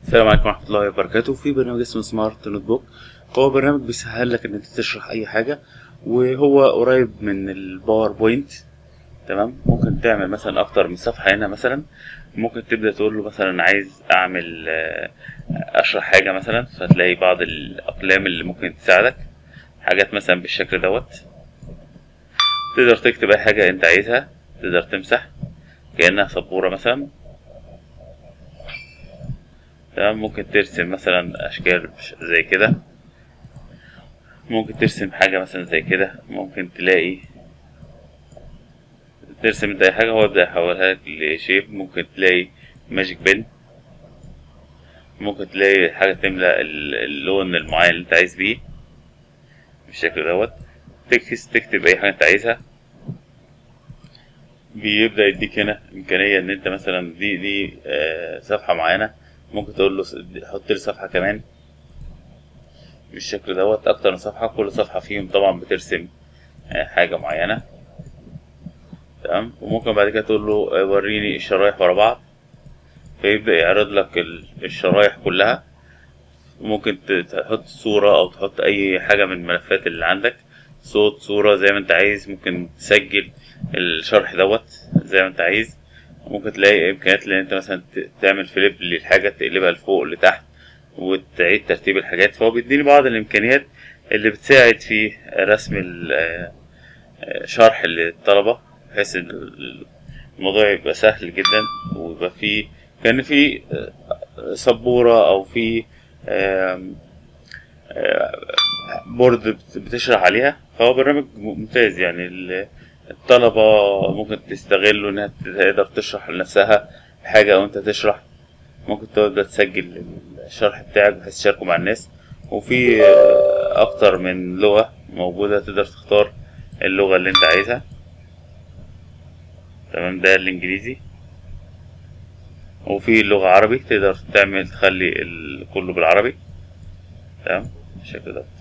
السلام عليكم ورحمة الله وبركاته في برنامج اسمه سمارت نوت بوك هو برنامج بيسهل لك ان انت تشرح اي حاجة وهو قريب من الباوربوينت تمام ممكن تعمل مثلا اكتر من صفحة هنا مثلا ممكن تبدأ تقول له مثلا عايز اعمل آه، اشرح حاجة مثلا فتلاقي بعض الاقلام اللي ممكن تساعدك حاجات مثلا بالشكل دوت تقدر تكتب اي حاجة انت عايزها تقدر تمسح كأنها سبورة مثلا تمام ممكن ترسم مثلا اشكال بش- زي كده ممكن ترسم حاجة مثلا زي كده ممكن تلاقي ترسم انت اي حاجة هو يبدأ يحولها لك لشيب ممكن تلاقي ماجيك بين ممكن تلاقي حاجة تملى ال- اللون المعين اللي انت عايز بيه بالشكل دوت تكس تكتب اي حاجة انت عايزها بيبدأ يديك هنا إمكانية إن أنت مثلا دي دي آه، صفحة معينة ممكن تقول له س- حط لي صفحة كمان بالشكل دوت أكتر من صفحة كل صفحة فيهم طبعا بترسم آه، حاجة معينة تمام وممكن بعد كده تقول له آه، وريني الشرايح ورا بعض فيبدأ يعرض لك ال- الشرايح كلها ممكن ت- تحط صورة أو تحط أي حاجة من الملفات اللي عندك صوت صورة زي ما أنت عايز ممكن تسجل الشرح دوت زي ما أنت عايز ممكن تلاقي إمكانيات إن أنت مثلا ت- تعمل فليب للحاجة تقلبها لفوق لتحت وتعيد ترتيب الحاجات فهو بيديني بعض الإمكانيات اللي بتساعد في رسم ال- آه، آه، شرح للطلبة بحيث إن ال- الموضوع يبقى سهل جدا ويبقى فيه كان في آه، سبورة أو في آم، آه، بورد بت- بتشرح عليها فهو برنامج ممتاز يعني ال- الطلبة ممكن تستغله إنها تقدر تشرح لنفسها حاجة أو أنت تشرح ممكن تبدأ تسجل الشرح بتاعك بحيث تشاركه مع الناس وفي آه، أكتر من لغة موجودة تقدر تختار اللغة اللي أنت عايزها تمام ده الإنجليزي وفي لغة عربي تقدر تعمل تخلي ال- كله بالعربي تمام بالشكل ده